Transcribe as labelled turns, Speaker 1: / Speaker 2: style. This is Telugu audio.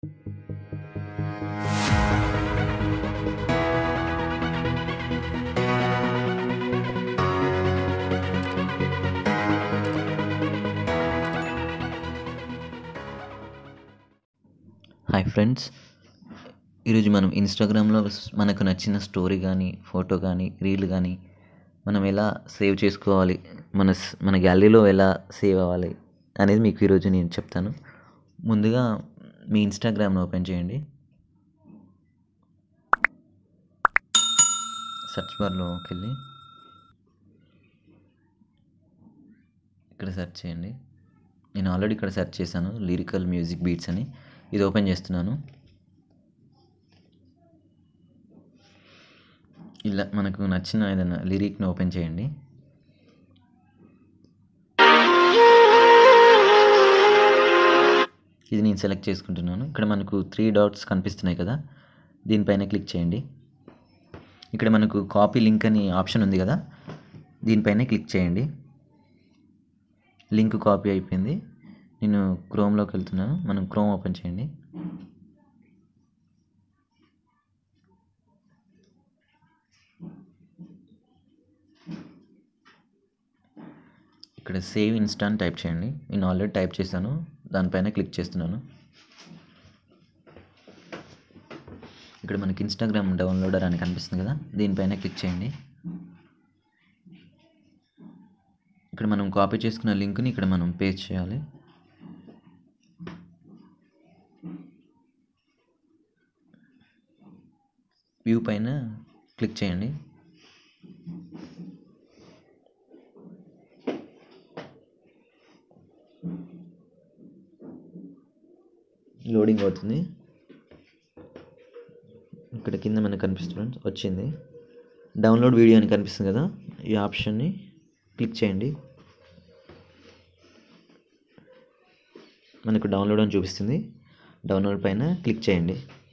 Speaker 1: హాయ్ ఫ్రెండ్స్ ఈరోజు మనం ఇన్స్టాగ్రామ్లో మనకు నచ్చిన స్టోరీ కానీ ఫోటో కానీ రీల్ కానీ మనం ఎలా సేవ్ చేసుకోవాలి మన స్- మన గ్యాలరీలో ఎలా సేవ్ అవ్వాలి అనేది మీకు ఈరోజు నేను చెప్తాను ముందుగా మీ ఇన్స్టాగ్రామ్ను ఓపెన్ చేయండి సెర్చ్ బార్లోకి వెళ్ళి ఇక్కడ సెర్చ్ చేయండి నేను ఆల్రెడీ ఇక్కడ సెర్చ్ చేశాను లిరికల్ మ్యూజిక్ బీట్స్ అని ఇది ఓపెన్ చేస్తున్నాను ఇలా మనకు నచ్చిన ఏదైనా లిరిక్ని ఓపెన్ చేయండి ఇది నేను సెలెక్ట్ చేసుకుంటున్నాను ఇక్కడ మనకు త్రీ డాట్స్ కనిపిస్తున్నాయి కదా దీనిపైన క్లిక్ చేయండి ఇక్కడ మనకు కాపీ లింక్ అని ఆప్షన్ ఉంది కదా దీనిపైన క్లిక్ చేయండి లింక్ కాపీ అయిపోయింది నేను క్రోమ్లోకి వెళ్తున్నాను మనం క్రోమ్ ఓపెన్ చేయండి ఇక్కడ సేవ్ ఇన్స్టాంట్ టైప్ చేయండి నేను ఆల్రెడీ టైప్ చేశాను దానిపైన క్లిక్ చేస్తున్నాను ఇక్కడ మనకి ఇన్స్టాగ్రామ్ డౌన్లోడర్ అని కనిపిస్తుంది కదా దీనిపైన క్లిక్ చేయండి ఇక్కడ మనం కాపీ చేసుకున్న లింక్ని ఇక్కడ మనం పేస్ట్ చేయాలి వ్యూ పైన క్లిక్ చేయండి లోడింగ్ అవుతుంది ఇక్కడ కింద మనకు కనిపిస్తుంది వచ్చింది డౌన్లోడ్ వీడియో అని కనిపిస్తుంది కదా ఈ ఆప్షన్ని క్లిక్ చేయండి మనకు డౌన్లోడ్ అని చూపిస్తుంది డౌన్లోడ్ పైన క్లిక్ చేయండి